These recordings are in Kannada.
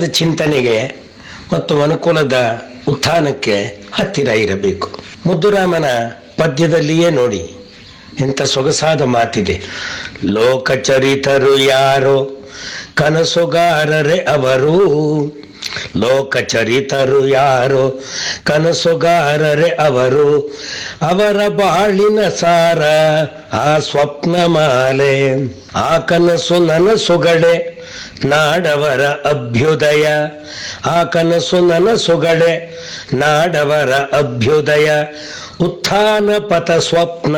ಮನುಕುಲದ ಚಿಂತನೆಗೆ ಮತ್ತು ಮನುಕುಲದ ಉತ್ಥಾನಕ್ಕೆ ಹತ್ತಿರ ಇರಬೇಕು ಮುದ್ದುರಾಮನ ಪದ್ಯದಲ್ಲಿಯೇ ನೋಡಿ ಎಂಥ ಸೊಗಸಾದ ಮಾತಿದೆ ಲೋಕಚರಿತರು ಯಾರೋ ಕನಸುಗಾರರೇ ಅವರು ಲೋಕಚರಿತರು ಯಾರೋ ಕನಸುಗಾರರೇ ಅವರು ಅವರ ಬಾಳಿನ ಸಾರ ಆ ಸ್ವಪ್ನ ಮಾಲೆ ಆ ಕನಸು ನನಸುಗಳೆ ನಾಡವರ ಅಭ್ಯುದಯ ಆ ಕನಸು ನನಸುಗಳೆ ನಾಡವರ ಅಭ್ಯುದಯ ಉತ್ಥಾನ ಪಥ ಸ್ವಪ್ನ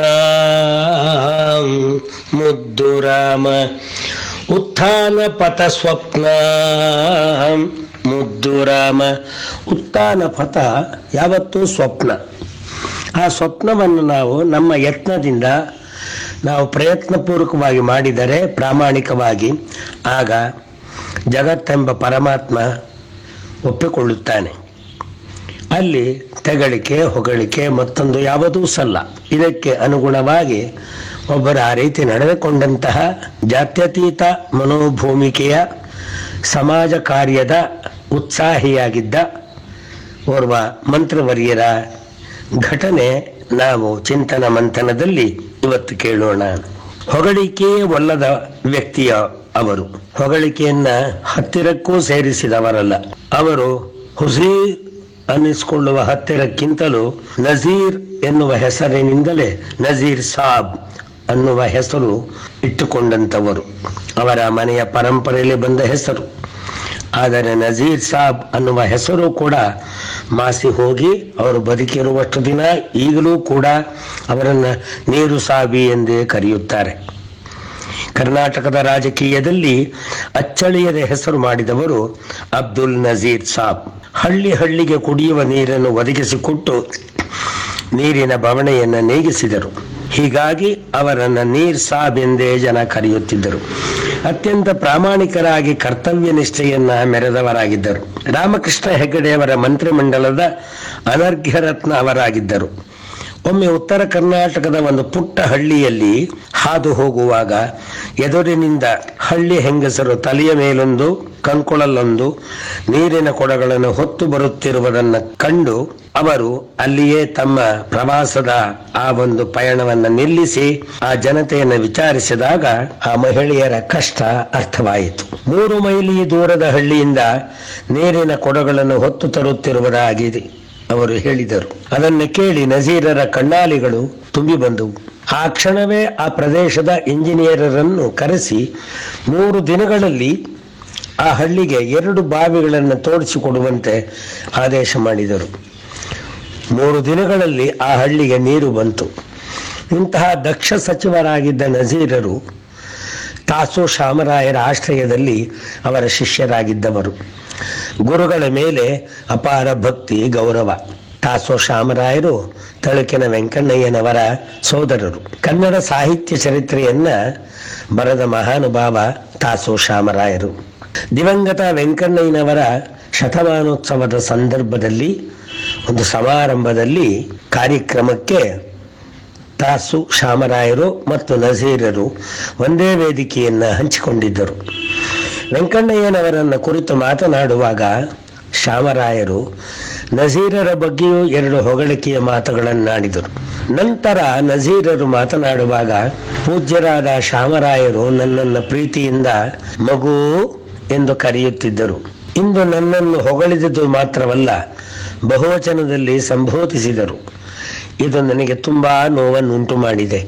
ಮುದ್ದು ರಾಮ ಉತ್ಥಾನ ಪಥ ಸ್ವಪ್ನ ಮುದ್ದು ರಾಮ ಉತ್ಥಾನ ಪಥ ಯಾವತ್ತೂ ಸ್ವಪ್ನ ಆ ಸ್ವಪ್ನವನ್ನು ನಾವು ನಮ್ಮ ಯತ್ನದಿಂದ ನಾವು ಪ್ರಯತ್ನಪೂರ್ವಕವಾಗಿ ಮಾಡಿದರೆ ಪ್ರಾಮಾಣಿಕವಾಗಿ ಆಗ ಜಗತ್ತೆಂಬ ಪರಮಾತ್ಮ ಒಪ್ಪಿಕೊಳ್ಳುತ್ತಾನೆ ಅಲ್ಲಿ ತೆಗಳಿಕೆ ಹೊಗಳಿಕೆ ಮತ್ತೊಂದು ಯಾವುದೂ ಸಲ್ಲ ಇದಕ್ಕೆ ಅನುಗುಣವಾಗಿ ಒಬ್ಬರು ಆ ರೀತಿ ನಡೆದುಕೊಂಡಂತಹ ಜಾತ್ಯತೀತ ಮನೋಭೂಮಿಕೆಯ ಸಮಾಜ ಕಾರ್ಯದ ಉತ್ಸಾಹಿಯಾಗಿದ್ದ ಓರ್ವ ಮಂತ್ರವರ್ಯರ ಘಟನೆ ನಾವು ಚಿಂತನ ಮಂಥನದಲ್ಲಿ ಇವತ್ತು ಕೇಳೋಣ ಹೊಗಳಿಕೆಯೇ ಒಲ್ಲದ ವ್ಯಕ್ತಿಯ ಅವರು ಹೊಗಳಿಕೆಯನ್ನ ಹತ್ತಿರಕ್ಕೂ ಸೇರಿಸಿದವರಲ್ಲ ಅವರು ಹುಸೀರ್ ಅನ್ನಿಸಿಕೊಳ್ಳುವ ಹತ್ತಿರಕ್ಕಿಂತಲೂ ನಜೀರ್ ಎನ್ನುವ ಹೆಸರಿನಿಂದಲೇ ನಜೀರ್ ಸಾಬ್ ಅನ್ನುವ ಹೆಸರು ಇಟ್ಟುಕೊಂಡಂಥವರು ಅವರ ಮನೆಯ ಪರಂಪರೆಯಲ್ಲಿ ಬಂದ ಹೆಸರು ಆದರೆ ನಜೀರ್ ಸಾಬ್ ಅನ್ನುವ ಹೆಸರು ಕೂಡ ಮಾಸಿ ಹೋಗಿ ಅವರು ಬದುಕಿರುವಷ್ಟು ದಿನ ಈಗಲೂ ಕೂಡ ಅವರನ್ನು ನೀರು ಸಾಬಿ ಎಂದೇ ಕರೆಯುತ್ತಾರೆ ಕರ್ನಾಟಕದ ರಾಜಕೀಯದಲ್ಲಿ ಅಚ್ಚಳಿಯದ ಹೆಸರು ಮಾಡಿದವರು ಅಬ್ದುಲ್ ನಜೀರ್ ಸಾಬ್ ಹಳ್ಳಿ ಹಳ್ಳಿಗೆ ಕುಡಿಯುವ ನೀರನ್ನು ಒದಗಿಸಿಕೊಟ್ಟು ನೀರಿನ ಬವಣೆಯನ್ನು ನೇಗಿಸಿದರು ಹೀಗಾಗಿ ಅವರನ್ನು ನೀರ್ ಸಾಬ್ ಎಂದೇ ಜನ ಕರೆಯುತ್ತಿದ್ದರು ಅತ್ಯಂತ ಪ್ರಾಮಾಣಿಕರಾಗಿ ಕರ್ತವ್ಯ ನಿಷ್ಠೆಯನ್ನ ಮೆರೆದವರಾಗಿದ್ದರು ರಾಮಕೃಷ್ಣ ಹೆಗಡೆಯವರ ಮಂತ್ರಿಮಂಡಲದ ಅನರ್ಘ್ಯ ರತ್ನ ಅವರಾಗಿದ್ದರು ಒಮ್ಮೆ ಉತ್ತರ ಕರ್ನಾಟಕದ ಒಂದು ಪುಟ್ಟ ಹಳ್ಳಿಯಲ್ಲಿ ಹಾದು ಹೋಗುವಾಗ ಎದುರಿನಿಂದ ಹಳ್ಳಿ ಹೆಂಗಸರು ತಲೆಯ ಮೇಲೊಂದು ಕಂಕುಳಲ್ಲೊಂದು ನೀರಿನ ಕೊಡಗಳನ್ನು ಹೊತ್ತು ಬರುತ್ತಿರುವುದನ್ನು ಕಂಡು ಅವರು ಅಲ್ಲಿಯೇ ತಮ್ಮ ಪ್ರವಾಸದ ಆ ಒಂದು ಪಯಣವನ್ನು ನಿಲ್ಲಿಸಿ ಆ ಜನತೆಯನ್ನು ವಿಚಾರಿಸಿದಾಗ ಆ ಮಹಿಳೆಯರ ಕಷ್ಟ ಅರ್ಥವಾಯಿತು ಮೂರು ಮೈಲಿ ದೂರದ ಹಳ್ಳಿಯಿಂದ ನೀರಿನ ಕೊಡಗಳನ್ನು ಹೊತ್ತು ತರುತ್ತಿರುವುದಾಗಿದೆ ಅವರು ಹೇಳಿದರು ಅದನ್ನು ಕೇಳಿ ನಜೀರರ ಕಣ್ಣಾಲಿಗಳು ತುಂಬಿ ಬಂದವು ಆ ಕ್ಷಣವೇ ಆ ಪ್ರದೇಶದ ಇಂಜಿನಿಯರರನ್ನು ಕರೆಸಿ ಮೂರು ದಿನಗಳಲ್ಲಿ ಆ ಹಳ್ಳಿಗೆ ಎರಡು ಬಾವಿಗಳನ್ನು ತೋಡಿಸಿಕೊಡುವಂತೆ ಆದೇಶ ಮಾಡಿದರು ಮೂರು ದಿನಗಳಲ್ಲಿ ಆ ಹಳ್ಳಿಗೆ ನೀರು ಬಂತು ಇಂತಹ ದಕ್ಷ ಸಚಿವರಾಗಿದ್ದ ನಜೀರರು ತಾಸು ಶಾಮರಾಯರ ಆಶ್ರಯದಲ್ಲಿ ಅವರ ಶಿಷ್ಯರಾಗಿದ್ದವರು ಗುರುಗಳ ಮೇಲೆ ಅಪಾರ ಭಕ್ತಿ ಗೌರವ ತಾಸೋ ಶಾಮರಾಯರು ತಳುಕಿನ ವೆಂಕಣ್ಣಯ್ಯನವರ ಸೋದರರು ಕನ್ನಡ ಸಾಹಿತ್ಯ ಚರಿತ್ರೆಯನ್ನ ಬರೆದ ಮಹಾನುಭಾವ ತಾಸೋ ಶಾಮರಾಯರು ದಿವಂಗತ ವೆಂಕಣ್ಣಯ್ಯನವರ ಶತಮಾನೋತ್ಸವದ ಸಂದರ್ಭದಲ್ಲಿ ಒಂದು ಸಮಾರಂಭದಲ್ಲಿ ಕಾರ್ಯಕ್ರಮಕ್ಕೆ ತಾಸು ಶಾಮರಾಯರು ಮತ್ತು ನಜೀರರು ಒಂದೇ ವೇದಿಕೆಯನ್ನ ಹಂಚಿಕೊಂಡಿದ್ದರು ವೆಂಕಣ್ಣಯ್ಯನವರನ್ನ ಕುರಿತು ಮಾತನಾಡುವಾಗ ಶಾಮರಾಯರು ನಜೀರರ ಬಗ್ಗೆಯೂ ಎರಡು ಹೊಗಳಿಕೆಯ ಮಾತುಗಳನ್ನಾಡಿದರು ನಂತರ ನಜೀರರು ಮಾತನಾಡುವಾಗ ಪೂಜ್ಯರಾದ ಶಾಮರಾಯರು ನನ್ನನ್ನು ಪ್ರೀತಿಯಿಂದ ಮಗು ಎಂದು ಕರೆಯುತ್ತಿದ್ದರು ಇಂದು ನನ್ನನ್ನು ಹೊಗಳಿದುದು ಮಾತ್ರವಲ್ಲ ಬಹುವಚನದಲ್ಲಿ ಸಂಬೋಧಿಸಿದರು ಇದು ನನಗೆ ತುಂಬಾ ನೋವನ್ನುಂಟು ಮಾಡಿದೆ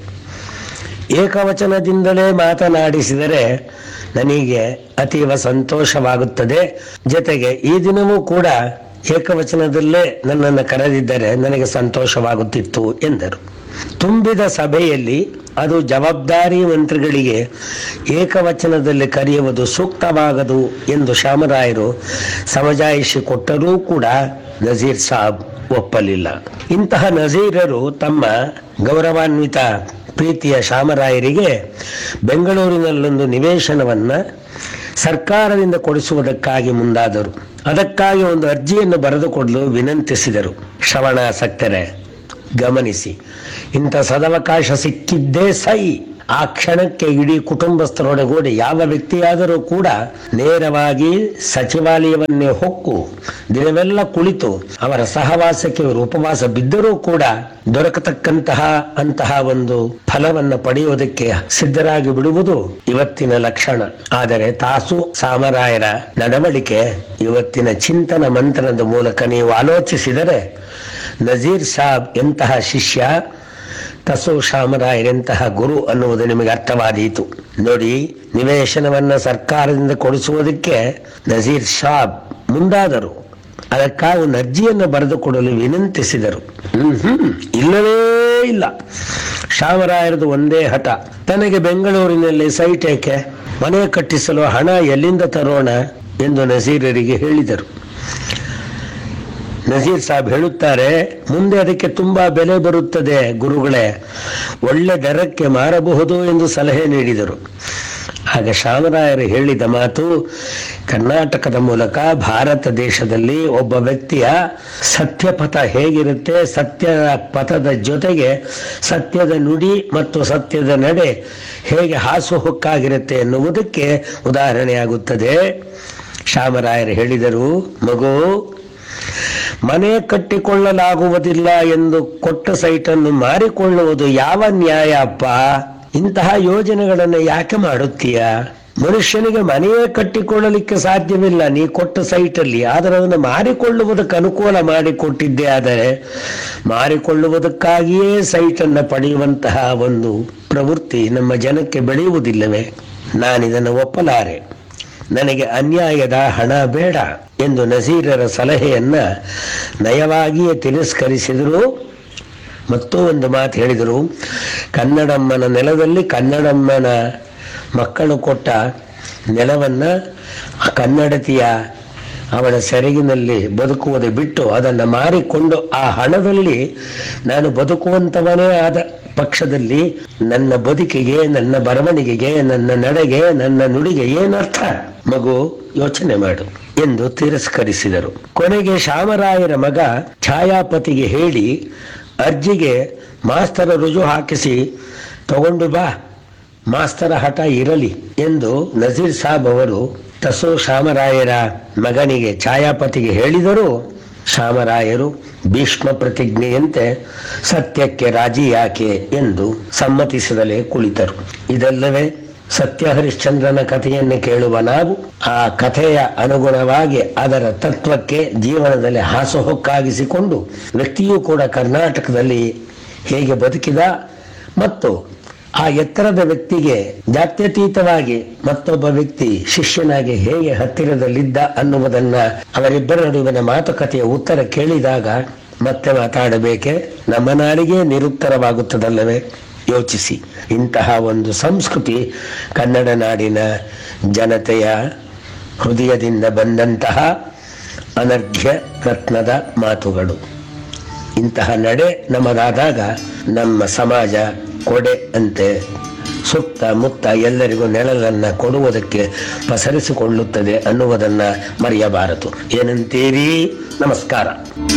ಏಕವಚನದಿಂದಲೇ ಮಾತನಾಡಿಸಿದರೆ ನನಗೆ ಅತೀವ ಸಂತೋಷವಾಗುತ್ತದೆ ಜೊತೆಗೆ ಈ ದಿನವೂ ಕೂಡ ಏಕವಚನದಲ್ಲೇ ನನ್ನನ್ನು ಕರೆದಿದ್ದರೆ ನನಗೆ ಸಂತೋಷವಾಗುತ್ತಿತ್ತು ಎಂದರು ತುಂಬಿದ ಸಭೆಯಲ್ಲಿ ಅದು ಜವಾಬ್ದಾರಿ ಮಂತ್ರಿಗಳಿಗೆ ಏಕವಚನದಲ್ಲಿ ಕರೆಯುವುದು ಸೂಕ್ತವಾಗದು ಎಂದು ಶಾಮರಾಯರು ಸಮಜಾಯಿಷಿ ಕೊಟ್ಟರೂ ಕೂಡ ನಜೀರ್ ಸಾಬ್ ಒಪ್ಪಲಿಲ್ಲ ಇಂತಹ ನಜೀರರು ತಮ್ಮ ಗೌರವಾನ್ವಿತ ಪ್ರೀತಿಯ ಶಾಮರಾಯರಿಗೆ ಬೆಂಗಳೂರಿನಲ್ಲೊಂದು ನಿವೇಶನವನ್ನ ಸರ್ಕಾರದಿಂದ ಕೊಡಿಸುವುದಕ್ಕಾಗಿ ಮುಂದಾದರು ಅದಕ್ಕಾಗಿ ಒಂದು ಅರ್ಜಿಯನ್ನು ಬರೆದುಕೊಡಲು ವಿನಂತಿಸಿದರು ಶ್ರವಣಾಸಕ್ತರೆ ಗಮನಿಸಿ ಇಂಥ ಸದವಕಾಶ ಸಿಕ್ಕಿದ್ದೇ ಸೈ ಆ ಕ್ಷಣಕ್ಕೆ ಇಡೀ ಕುಟುಂಬಸ್ಥರೊಡಗೂಡಿ ಯಾವ ವ್ಯಕ್ತಿಯಾದರೂ ಕೂಡ ನೇರವಾಗಿ ಸಚಿವಾಲಯವನ್ನೇ ಹೊಕ್ಕು ದಿನವೆಲ್ಲ ಕುಳಿತು ಅವರ ಸಹವಾಸಕ್ಕೆ ಇವರು ಉಪವಾಸ ಬಿದ್ದರೂ ಕೂಡ ದೊರಕತಕ್ಕಂತಹ ಅಂತಹ ಒಂದು ಫಲವನ್ನು ಪಡೆಯುವುದಕ್ಕೆ ಸಿದ್ಧರಾಗಿ ಬಿಡುವುದು ಇವತ್ತಿನ ಲಕ್ಷಣ ಆದರೆ ತಾಸು ಸಾಮರಾಯರ ನಡವಳಿಕೆ ಇವತ್ತಿನ ಚಿಂತನ ಮಂಥನದ ಮೂಲಕ ನೀವು ಆಲೋಚಿಸಿದರೆ ನಜೀರ್ ಸಾಬ್ ಎಂತಹ ಶಿಷ್ಯ ತಸು ಶಾಮರಾಯರೆಂತಹ ಗುರು ಅನ್ನುವುದು ನಿಮಗೆ ಅರ್ಥವಾದೀತು ನೋಡಿ ನಿವೇಶನವನ್ನ ಸರ್ಕಾರದಿಂದ ಕೊಡಿಸುವುದಕ್ಕೆ ನಜೀರ್ ಸಾಬ್ ಮುಂದಾದರು ಅದಕ್ಕಾಗಿ ಒಂದು ಅರ್ಜಿಯನ್ನು ಬರೆದುಕೊಡಲು ವಿನಂತಿಸಿದರು ಹ್ಮ್ ಇಲ್ಲವೇ ಇಲ್ಲ ಶಾಮರಾಯರದು ಒಂದೇ ಹಠ ತನಗೆ ಬೆಂಗಳೂರಿನಲ್ಲಿ ಸೈಟ್ ಏಕೆ ಮನೆ ಕಟ್ಟಿಸಲು ಹಣ ಎಲ್ಲಿಂದ ತರೋಣ ಎಂದು ನಜೀರರಿಗೆ ಹೇಳಿದರು ನಜೀರ್ ಸಾಬ್ ಹೇಳುತ್ತಾರೆ ಮುಂದೆ ಅದಕ್ಕೆ ತುಂಬಾ ಬೆಲೆ ಬರುತ್ತದೆ ಗುರುಗಳೇ ಒಳ್ಳೆ ದರಕ್ಕೆ ಮಾರಬಹುದು ಎಂದು ಸಲಹೆ ನೀಡಿದರು ಆಗ ಶಾಮರಾಯರು ಹೇಳಿದ ಮಾತು ಕರ್ನಾಟಕದ ಮೂಲಕ ಭಾರತ ದೇಶದಲ್ಲಿ ಒಬ್ಬ ವ್ಯಕ್ತಿಯ ಸತ್ಯಪಥ ಹೇಗಿರುತ್ತೆ ಸತ್ಯದ ಪಥದ ಜೊತೆಗೆ ಸತ್ಯದ ನುಡಿ ಮತ್ತು ಸತ್ಯದ ನಡೆ ಹೇಗೆ ಹಾಸುಹೊಕ್ಕಾಗಿರುತ್ತೆ ಎನ್ನುವುದಕ್ಕೆ ಉದಾಹರಣೆಯಾಗುತ್ತದೆ ಶಾಮರಾಯರು ಹೇಳಿದರು ಮಗು ಮನೆ ಕಟ್ಟಿಕೊಳ್ಳಲಾಗುವುದಿಲ್ಲ ಎಂದು ಕೊಟ್ಟ ಸೈಟನ್ನು ಮಾರಿಕೊಳ್ಳುವುದು ಯಾವ ನ್ಯಾಯ ಅಪ್ಪ ಇಂತಹ ಯೋಜನೆಗಳನ್ನು ಯಾಕೆ ಮಾಡುತ್ತೀಯ ಮನುಷ್ಯನಿಗೆ ಮನೆಯೇ ಕಟ್ಟಿಕೊಳ್ಳಲಿಕ್ಕೆ ಸಾಧ್ಯವಿಲ್ಲ ನೀ ಕೊಟ್ಟ ಸೈಟಲ್ಲಿ ಆದರೆ ಅದನ್ನು ಮಾರಿಕೊಳ್ಳುವುದಕ್ಕೆ ಅನುಕೂಲ ಮಾಡಿಕೊಟ್ಟಿದ್ದೆ ಆದರೆ ಮಾರಿಕೊಳ್ಳುವುದಕ್ಕಾಗಿಯೇ ಸೈಟನ್ನು ಪಡೆಯುವಂತಹ ಒಂದು ಪ್ರವೃತ್ತಿ ನಮ್ಮ ಜನಕ್ಕೆ ಬೆಳೆಯುವುದಿಲ್ಲವೇ ನಾನಿದನ್ನು ಒಪ್ಪಲಾರೆ ನನಗೆ ಅನ್ಯಾಯದ ಹಣ ಬೇಡ ಎಂದು ನಜೀರರ ಸಲಹೆಯನ್ನ ನಯವಾಗಿಯೇ ತಿರಸ್ಕರಿಸಿದರು ಮತ್ತೂ ಒಂದು ಮಾತು ಹೇಳಿದರು ಕನ್ನಡಮ್ಮನ ನೆಲದಲ್ಲಿ ಕನ್ನಡಮ್ಮನ ಮಕ್ಕಳು ಕೊಟ್ಟ ನೆಲವನ್ನ ಕನ್ನಡತಿಯ ಅವಳ ಸೆರಗಿನಲ್ಲಿ ಬದುಕುವುದು ಬಿಟ್ಟು ಅದನ್ನು ಮಾರಿಕೊಂಡು ಆ ಹಣದಲ್ಲಿ ನಾನು ಬದುಕುವಂತವನೇ ಆದ ಪಕ್ಷದಲ್ಲಿ ನನ್ನ ಬದುಕಿಗೆ ನನ್ನ ಬರವಣಿಗೆಗೆ ನನ್ನ ನಡೆಗೆ ನನ್ನ ನುಡಿಗೆ ಏನರ್ಥ ಮಗು ಯೋಚನೆ ಮಾಡು ಎಂದು ತಿರಸ್ಕರಿಸಿದರು ಕೊನೆಗೆ ಶಾಮರಾಯರ ಮಗ ಛಾಯಾಪತಿಗೆ ಹೇಳಿ ಅರ್ಜಿಗೆ ಮಾಸ್ತರ ರುಜು ಹಾಕಿಸಿ ತಗೊಂಡು ಬಾ ಮಾಸ್ತರ ಹಠ ಇರಲಿ ಎಂದು ನಜೀರ್ ಸಾಬ್ ಅವರು ತಸೋ ಶಾಮರಾಯರ ಮಗನಿಗೆ ಛಾಯಾಪತಿಗೆ ಹೇಳಿದರು ಶಾಮರಾಯರು ಭೀಷ್ಮ ಪ್ರತಿಜ್ಞೆಯಂತೆ ಸತ್ಯಕ್ಕೆ ರಾಜಿ ಯಾಕೆ ಎಂದು ಸಮ್ಮತಿಸದಲೇ ಕುಳಿತರು ಇದಲ್ಲವೇ ಸತ್ಯ ಹರಿಶ್ಚಂದ್ರನ ಕಥೆಯನ್ನು ಕೇಳುವ ನಾವು ಆ ಕಥೆಯ ಅನುಗುಣವಾಗಿ ಅದರ ತತ್ವಕ್ಕೆ ಜೀವನದಲ್ಲಿ ಹಾಸುಹೊಕ್ಕಾಗಿಸಿಕೊಂಡು ವ್ಯಕ್ತಿಯೂ ಕೂಡ ಕರ್ನಾಟಕದಲ್ಲಿ ಹೇಗೆ ಬದುಕಿದ ಮತ್ತು ಆ ಎತ್ತರದ ವ್ಯಕ್ತಿಗೆ ಜಾತ್ಯತೀತವಾಗಿ ಮತ್ತೊಬ್ಬ ವ್ಯಕ್ತಿ ಶಿಷ್ಯನಾಗಿ ಹೇಗೆ ಹತ್ತಿರದಲ್ಲಿದ್ದ ಅನ್ನುವುದನ್ನ ಅವರಿಬ್ಬರ ನಡುವಿನ ಮಾತುಕತೆಯ ಉತ್ತರ ಕೇಳಿದಾಗ ಮತ್ತೆ ಮಾತಾಡಬೇಕೆ ನಮ್ಮ ನಾಡಿಗೆ ನಿರುತ್ತರವಾಗುತ್ತದಲ್ಲವೇ ಯೋಚಿಸಿ ಇಂತಹ ಒಂದು ಸಂಸ್ಕೃತಿ ಕನ್ನಡ ನಾಡಿನ ಜನತೆಯ ಹೃದಯದಿಂದ ಬಂದಂತಹ ಅನರ್ಘ್ಯ ರತ್ನದ ಮಾತುಗಳು ಇಂತಹ ನಡೆ ನಮ್ಮದಾದಾಗ ನಮ್ಮ ಸಮಾಜ ಕೊಡೆ ಅಂತೆ ಸುತ್ತ ಮುತ್ತ ಎಲ್ಲರಿಗೂ ನೆರಳನ್ನ ಕೊಡುವುದಕ್ಕೆ ಪಸರಿಸಿಕೊಳ್ಳುತ್ತದೆ ಅನ್ನುವುದನ್ನ ಮರೆಯಬಾರದು ಏನಂತೀರಿ ನಮಸ್ಕಾರ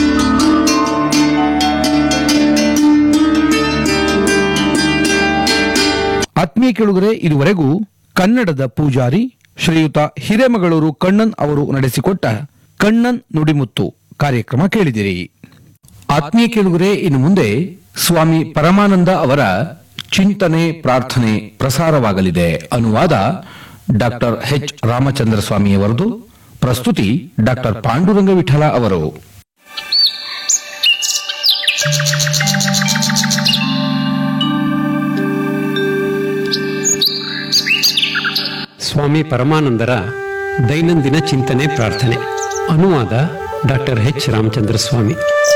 ಆತ್ಮೀಯ ಕೇಳುಗರೆ ಇದುವರೆಗೂ ಕನ್ನಡದ ಪೂಜಾರಿ ಶ್ರೀಯುತ ಹಿರೇಮಗಳೂರು ಕಣ್ಣನ್ ಅವರು ನಡೆಸಿಕೊಟ್ಟ ಕಣ್ಣನ್ ನುಡಿಮುತ್ತು ಕಾರ್ಯಕ್ರಮ ಕೇಳಿದಿರಿ ಆತ್ಮೀಯ ಕೇಳುಗರೆ ಇನ್ನು ಮುಂದೆ ಸ್ವಾಮಿ ಪರಮಾನಂದ ಅವರ ಚಿಂತನೆ ಪ್ರಾರ್ಥನೆ ಪ್ರಸಾರವಾಗಲಿದೆ ಅನುವಾದ ಡಾಕ್ಟರ್ ಎಚ್ ರಾಮಚಂದ್ರ ಸ್ವಾಮಿಯವರದು ಪ್ರಸ್ತುತಿ ಡಾಕ್ಟರ್ ಪಾಂಡುರಂಗ ವಿಠಲ ಅವರು ಸ್ವಾಮಿ ಪರಮಾನಂದರ ದೈನಂದಿನ ಚಿಂತನೆ ಪ್ರಾರ್ಥನೆ ಅನುವಾದ doctor H Ramachandra Swamy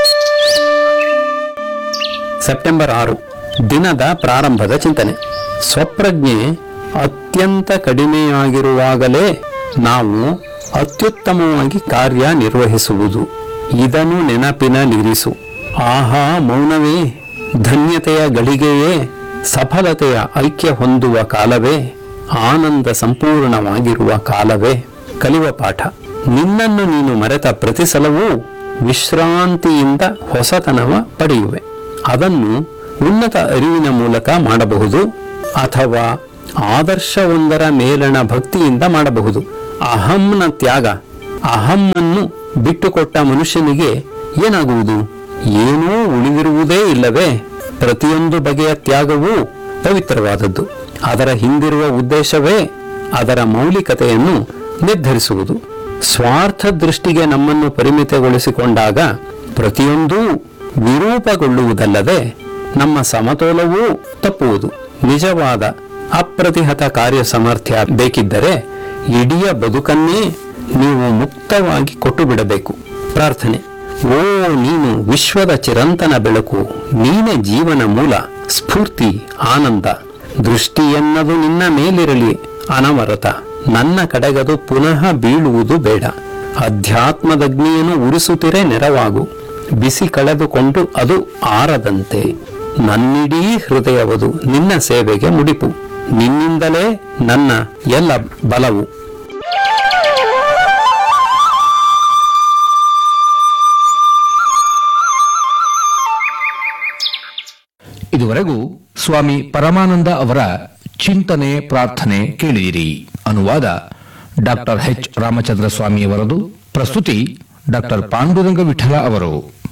September ಆರು ದಿನದ ಪ್ರಾರಂಭದ ಚಿಂತನೆ ಸ್ವಪ್ರಜ್ಞೆ ಅತ್ಯಂತ ಕಡಿಮೆಯಾಗಿರುವಾಗಲೇ ನಾವು ಅತ್ಯುತ್ತಮವಾಗಿ ಕಾರ್ಯ ನಿರ್ವಹಿಸುವುದು ಇದನ್ನು ನೆನಪಿನಲ್ಲಿರಿಸು ಆಹಾ ಮೌನವೇ ಧನ್ಯತೆಯ ಗಳಿಗೆಯೇ ಸಫಲತೆಯ ಐಕ್ಯ ಹೊಂದುವ ಕಾಲವೇ ಆನಂದ ಸಂಪೂರ್ಣವಾಗಿರುವ ಕಾಲವೇ ಕಲಿಯುವ ಪಾಠ ನಿನ್ನನ್ನು ನೀನು ಮರೆತ ಪ್ರತಿ ಸಲವೂ ವಿಶ್ರಾಂತಿಯಿಂದ ಹೊಸತನವ ಪಡೆಯುವೆ ಅದನ್ನು ಉನ್ನತ ಅರಿವಿನ ಮೂಲಕ ಮಾಡಬಹುದು ಅಥವಾ ಆದರ್ಶವೊಂದರ ಮೇಲಣ ಭಕ್ತಿಯಿಂದ ಮಾಡಬಹುದು ಅಹಂನ ತ್ಯಾಗ ಅಹಮ್ಮನ್ನು ಬಿಟ್ಟುಕೊಟ್ಟ ಮನುಷ್ಯನಿಗೆ ಏನಾಗುವುದು ಏನೂ ಉಳಿದಿರುವುದೇ ಇಲ್ಲವೇ ಪ್ರತಿಯೊಂದು ಬಗೆಯ ತ್ಯಾಗವೂ ಪವಿತ್ರವಾದದ್ದು ಅದರ ಹಿಂದಿರುವ ಉದ್ದೇಶವೇ ಅದರ ಮೌಲಿಕತೆಯನ್ನು ನಿರ್ಧರಿಸುವುದು ಸ್ವಾರ್ಥ ದೃಷ್ಟಿಗೆ ನಮ್ಮನ್ನು ಪರಿಮಿತಗೊಳಿಸಿಕೊಂಡಾಗ ಪ್ರತಿಯೊಂದೂ ವಿರೂಪಗೊಳ್ಳುವುದಲ್ಲದೆ ನಮ್ಮ ಸಮತೋಲವೂ ತಪ್ಪುವುದು ನಿಜವಾದ ಅಪ್ರತಿಹತ ಕಾರ್ಯ ಸಾಮರ್ಥ್ಯ ಬೇಕಿದ್ದರೆ ಇಡೀ ಬದುಕನ್ನೇ ನೀವು ಮುಕ್ತವಾಗಿ ಕೊಟ್ಟು ಬಿಡಬೇಕು ಪ್ರಾರ್ಥನೆ ಓ ನೀನು ವಿಶ್ವದ ಚಿರಂತನ ಬೆಳಕು ನೀನೇ ಜೀವನ ಮೂಲ ಸ್ಫೂರ್ತಿ ಆನಂದ ದೃಷ್ಟಿ ಎನ್ನದು ನಿನ್ನ ಮೇಲಿರಲಿ ಅನವರತ ನನ್ನ ಕಡೆಗದು ಪುನಃ ಬೀಳುವುದು ಬೇಡ ಅಧ್ಯಾತ್ಮದಗ್ನಿಯನ್ನು ಉರಿಸುತ್ತಿರೇ ನೆರವಾಗು ಬಿಸಿ ಕಳೆದುಕೊಂಡು ಅದು ಆರದಂತೆ ನನ್ನಿಡೀ ಹೃದಯವದು ನಿನ್ನ ಸೇವೆಗೆ ಮುಡಿಪು ನಿನ್ನಿಂದಲೇ ನನ್ನ ಎಲ್ಲ ಬಲವು ಇದುವರೆಗೂ ಸ್ವಾಮಿ ಪರಮಾನಂದ ಅವರ ಚಿಂತನೆ ಪ್ರಾರ್ಥನೆ ಕೇಳಿದಿರಿ ಅನುವಾದ ಡಾಕ್ಟರ್ ಎಚ್ ರಾಮಚಂದ್ರ ಸ್ವಾಮಿಯವರದು ಪ್ರಸ್ತುತಿ ಡಾಕ್ಟರ್ ಪಾಂಡುರಂಗ ವಿಠಲ ಅವರು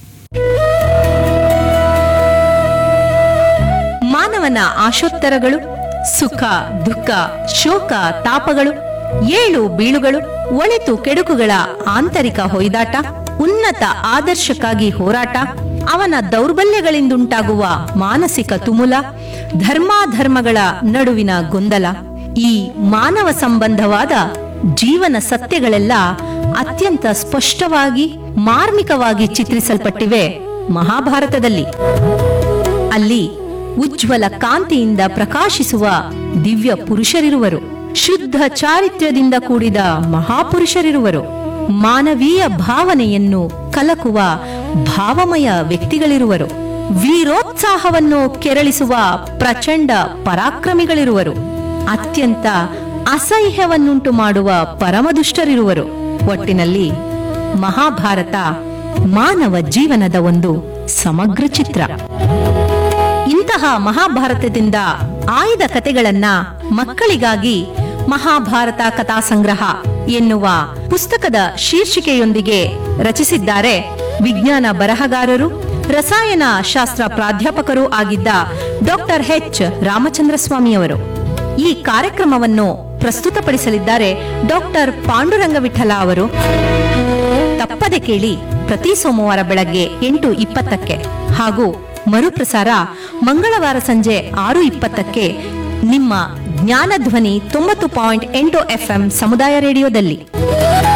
ಮಾನವನ ಆಶೋತ್ತರಗಳು ಸುಖ ದುಃಖ ಶೋಕ ತಾಪಗಳು ಏಳು ಬೀಳುಗಳು ಒಳಿತು ಕೆಡುಕುಗಳ ಆಂತರಿಕ ಹೊಯ್ದಾಟ ಉನ್ನತ ಆದರ್ಶಕ್ಕಾಗಿ ಹೋರಾಟ ಅವನ ದೌರ್ಬಲ್ಯಗಳಿಂದುಂಟಾಗುವ ಮಾನಸಿಕ ತುಮುಲ ಧರ್ಮಾಧರ್ಮಗಳ ನಡುವಿನ ಗೊಂದಲ ಈ ಮಾನವ ಸಂಬಂಧವಾದ ಜೀವನ ಸತ್ಯಗಳೆಲ್ಲ ಅತ್ಯಂತ ಸ್ಪಷ್ಟವಾಗಿ ಮಾರ್ಮಿಕವಾಗಿ ಚಿತ್ರಿಸಲ್ಪಟ್ಟಿವೆ ಮಹಾಭಾರತದಲ್ಲಿ ಅಲ್ಲಿ ಉಜ್ವಲ ಕಾಂತಿಯಿಂದ ಪ್ರಕಾಶಿಸುವ ದಿವ್ಯ ಪುರುಷರಿರುವರು ಶುದ್ಧ ಚಾರಿತ್ರ್ಯದಿಂದ ಕೂಡಿದ ಮಹಾಪುರುಷರಿರುವರು ಮಾನವೀಯ ಭಾವನೆಯನ್ನು ಕಲಕುವ ಭಾವಮಯ ವ್ಯಕ್ತಿಗಳಿರುವರು ವೀರೋತ್ಸಾಹವನ್ನು ಕೆರಳಿಸುವ ಪ್ರಚಂಡ ಪರಾಕ್ರಮಿಗಳಿರುವರು ಅತ್ಯಂತ ಅಸಹ್ಯವನ್ನುಂಟು ಮಾಡುವ ಪರಮದುಷ್ಟರಿರುವರು ಒಟ್ಟಿನಲ್ಲಿ ಮಹಾಭಾರತ ಮಾನವ ಜೀವನದ ಒಂದು ಸಮಗ್ರ ಚಿತ್ರ ಇಂತಹ ಮಹಾಭಾರತದಿಂದ ಆಯ್ದ ಕತೆಗಳನ್ನ ಮಕ್ಕಳಿಗಾಗಿ ಮಹಾಭಾರತ ಕಥಾ ಸಂಗ್ರಹ ಎನ್ನುವ ಪುಸ್ತಕದ ಶೀರ್ಷಿಕೆಯೊಂದಿಗೆ ರಚಿಸಿದ್ದಾರೆ ವಿಜ್ಞಾನ ಬರಹಗಾರರು ರಸಾಯನ ಶಾಸ್ತ್ರ ಪ್ರಾಧ್ಯಾಪಕರೂ ಆಗಿದ್ದ ಡಾಕ್ಟರ್ ಎಚ್ ರಾಮಚಂದ್ರ ಸ್ವಾಮಿಯವರು ಈ ಕಾರ್ಯಕ್ರಮವನ್ನು ಪ್ರಸ್ತುತಪಡಿಸಲಿದ್ದಾರೆ ಡಾಕ್ಟರ್ ಪಾಂಡುರಂಗ ವಿಠಲ ಅವರು ತಪ್ಪದೆ ಕೇಳಿ ಪ್ರತಿ ಸೋಮವಾರ ಬೆಳಗ್ಗೆ ಎಂಟು ಇಪ್ಪತ್ತಕ್ಕೆ ಹಾಗೂ ಮರುಪ್ರಸಾರ ಮಂಗಳವಾರ ಸಂಜೆ ಆರು ಇಪ್ಪತ್ತಕ್ಕೆ ನಿಮ್ಮ ಜ್ಞಾನಧ್ವನಿ ತೊಂಬತ್ತು ಪಾಯಿಂಟ್ ಎಂಟು ಎಫ್ಎಂ ಸಮುದಾಯ ರೇಡಿಯೋದಲ್ಲಿ